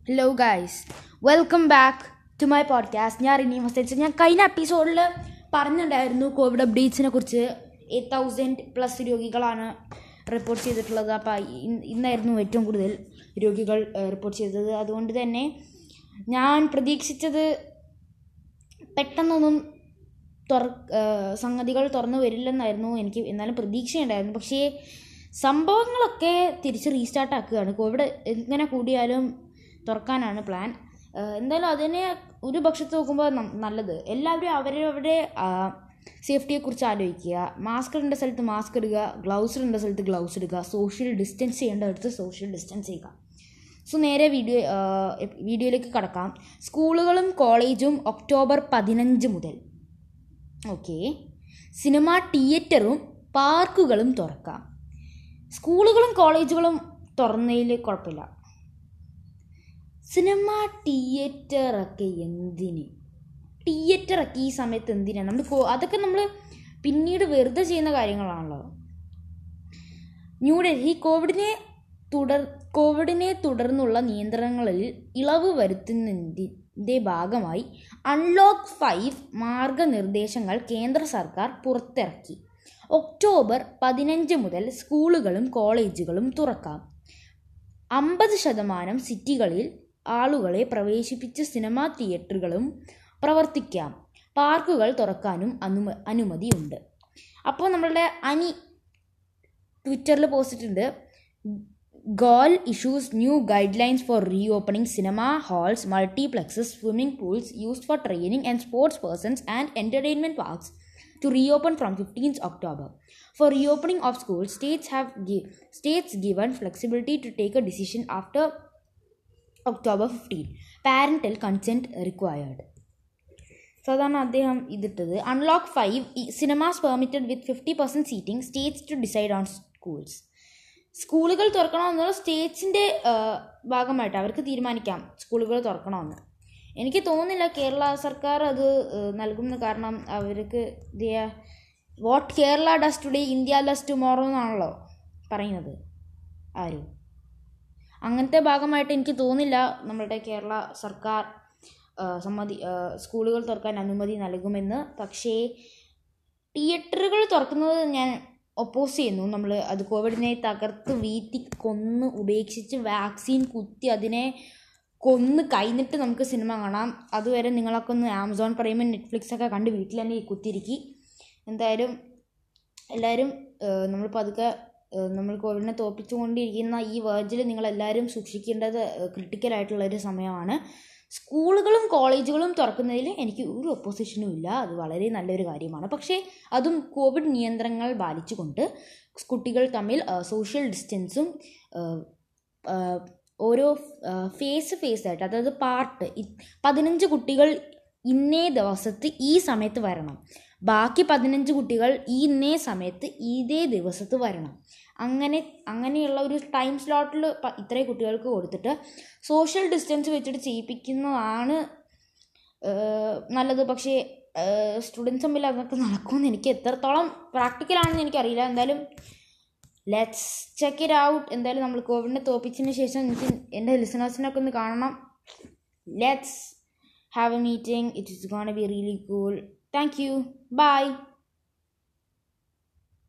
Hello guys welcome back to my podcast ഞാൻ റിനി മസ്തേജ് ഞാൻ കഴിഞ്ഞ എപ്പിസോഡിൽ പറഞ്ഞിട്ടുണ്ടായിരുന്നു കോവിഡ് അപ്ഡേറ്റ്സിനെ കുറിച്ച് എയ്റ്റ് തൗസൻഡ് പ്ലസ് രോഗികളാണ് റിപ്പോർട്ട് ചെയ്തിട്ടുള്ളത് അപ്പോൾ ഇന്നായിരുന്നു ഏറ്റവും കൂടുതൽ രോഗികൾ റിപ്പോർട്ട് ചെയ്തത് അതുകൊണ്ട് തന്നെ ഞാൻ പ്രതീക്ഷിച്ചത് പെട്ടെന്നൊന്നും തുറ സംഗതികൾ തുറന്നു വരില്ലെന്നായിരുന്നു എനിക്ക് എന്നാലും പ്രതീക്ഷയുണ്ടായിരുന്നു പക്ഷേ സംഭവങ്ങളൊക്കെ തിരിച്ച് റീസ്റ്റാർട്ട് ആക്കുകയാണ് കോവിഡ് എങ്ങനെ കൂടിയാലും തുറക്കാനാണ് പ്ലാൻ എന്തായാലും അതിനെ ഒരു പക്ഷത്ത് നോക്കുമ്പോൾ നല്ലത് എല്ലാവരും അവരവരുടെ സേഫ്റ്റിയെക്കുറിച്ച് ആലോചിക്കുക മാസ്ക് ഇടേണ്ട സ്ഥലത്ത് മാസ്ക് ഇടുക ഗ്ലൗസ് ഇടേണ്ട സ്ഥലത്ത് ഗ്ലൗസ് ഇടുക സോഷ്യൽ ഡിസ്റ്റൻസ് ചെയ്യേണ്ടടുത്ത് സോഷ്യൽ ഡിസ്റ്റൻസ് ചെയ്യുക സോ നേരെ വീഡിയോ വീഡിയോയിലേക്ക് കടക്കാം സ്കൂളുകളും കോളേജും ഒക്ടോബർ പതിനഞ്ച് മുതൽ ഓക്കെ സിനിമ തിയേറ്ററും പാർക്കുകളും തുറക്കാം സ്കൂളുകളും കോളേജുകളും തുറന്നതിൽ കുഴപ്പമില്ല സിനിമ തിയേറ്ററൊക്കെ എന്തിന് തിയേറ്ററൊക്കെ ഈ സമയത്ത് എന്തിനാണ് നമ്മൾ അതൊക്കെ നമ്മൾ പിന്നീട് വെറുതെ ചെയ്യുന്ന കാര്യങ്ങളാണല്ലോ ന്യൂഡൽഹി കോവിഡിനെ തുടർ കോവിഡിനെ തുടർന്നുള്ള നിയന്ത്രണങ്ങളിൽ ഇളവ് വരുത്തുന്നതിൻ്റെ ഭാഗമായി അൺലോക്ക് ഫൈവ് മാർഗനിർദ്ദേശങ്ങൾ കേന്ദ്ര സർക്കാർ പുറത്തിറക്കി ഒക്ടോബർ പതിനഞ്ച് മുതൽ സ്കൂളുകളും കോളേജുകളും തുറക്കാം അമ്പത് ശതമാനം സിറ്റികളിൽ ആളുകളെ പ്രവേശിപ്പിച്ച് സിനിമാ തിയേറ്ററുകളും പ്രവർത്തിക്കാം പാർക്കുകൾ തുറക്കാനും അനുമ അനുമതിയുണ്ട് അപ്പോൾ നമ്മളുടെ അനി ട്വിറ്ററിൽ പോസ്റ്റിട്ടുണ്ട് GoI issues new guidelines for reopening cinema halls multiplexes swimming pools used for training and sports persons and entertainment parks to reopen from 15th October. For reopening of schools, states have gi- states given flexibility to take a decision after October 15. Parental consent required. സാധാരണ അദ്ദേഹം ഇതിട്ടത് unlock five cinemas permitted with fifty percent seating states to decide on schools സ്കൂളുകൾ തുറക്കണമെന്നുള്ള സ്റ്റേറ്റ്സിൻ്റെ ഭാഗമായിട്ട് അവർക്ക് തീരുമാനിക്കാം സ്കൂളുകൾ തുറക്കണമെന്ന് എനിക്ക് തോന്നുന്നില്ല കേരള സർക്കാർ അത് നൽകുമെന്ന് കാരണം അവർക്ക് what Kerala does today India does tomorrow എന്നാണല്ലോ പറയുന്നത് ആരും അങ്ങനത്തെ ഭാഗമായിട്ട് എനിക്ക് തോന്നില്ല നമ്മളുടെ കേരള സർക്കാർ സമ്മതി സ്കൂളുകൾ തുറക്കാൻ അനുമതി നൽകുമെന്ന് പക്ഷേ തിയേറ്ററുകൾ തുറക്കുന്നത് ഞാൻ ഒപ്പോസ് ചെയ്യുന്നു നമ്മൾ അത് കോവിഡിനെ തകർത്ത് വീഴ്ത്തി കൊന്ന് ഉപേക്ഷിച്ച് വാക്സിൻ കുത്തി അതിനെ കൊന്ന് കഴിഞ്ഞിട്ട് നമുക്ക് സിനിമ കാണാം അതുവരെ നിങ്ങളൊക്കെ ഒന്ന് ആമസോൺ പറയുമ്പോൾ നെറ്റ്ഫ്ലിക്സ് ഒക്കെ കണ്ട് വീട്ടിൽ തന്നെ കുത്തിരിക്കി എന്തായാലും എല്ലാവരും നമ്മൾ പതുക്കെ നമ്മൾ കോവിഡിനെ തോപ്പിച്ചുകൊണ്ടിരിക്കുന്ന ഈ വേർജിൽ നിങ്ങളെല്ലാവരും സൂക്ഷിക്കേണ്ടത് ക്രിട്ടിക്കലായിട്ടുള്ള ഒരു സമയമാണ് സ്കൂളുകളും കോളേജുകളും തുറക്കുന്നതിൽ എനിക്ക് ഒരു ഒപ്പോസിഷനും ഇല്ല അത് വളരെ നല്ലൊരു കാര്യമാണ് പക്ഷേ അതും കോവിഡ് നിയന്ത്രണങ്ങൾ പാലിച്ചുകൊണ്ട് കുട്ടികൾ തമ്മിൽ സോഷ്യൽ ഡിസ്റ്റൻസും ഓരോ ഫേസ് ഫേസ് ആയിട്ട് അതായത് പാർട്ട് പതിനഞ്ച് കുട്ടികൾ ഇന്നേ ദിവസത്ത് ഈ സമയത്ത് വരണം ബാക്കി പതിനഞ്ച് കുട്ടികൾ ഈ ഇന്നേ സമയത്ത് ഇതേ ദിവസത്ത് വരണം അങ്ങനെ അങ്ങനെയുള്ള ഒരു ടൈം സ്ലോട്ടിൽ ഇത്രയും കുട്ടികൾക്ക് കൊടുത്തിട്ട് സോഷ്യൽ ഡിസ്റ്റൻസ് വെച്ചിട്ട് ചെയ്യിപ്പിക്കുന്നതാണ് നല്ലത് പക്ഷേ സ്റ്റുഡൻസ് തമ്മിൽ അതൊക്കെ നടക്കുമെന്ന് എനിക്ക് എത്രത്തോളം പ്രാക്ടിക്കലാണെന്ന് എനിക്കറിയില്ല എന്തായാലും ലെറ്റ്സ് ചെക്ക് ഇറ്റ് ഔട്ട് എന്തായാലും നമ്മൾ കോവിഡിനെ തോപ്പിച്ചതിന് ശേഷം എനിക്ക് എൻ്റെ ലിസണേഴ്സിനൊക്കെ ഒന്ന് കാണണം let's have a meeting it is gonna be really cool thank you by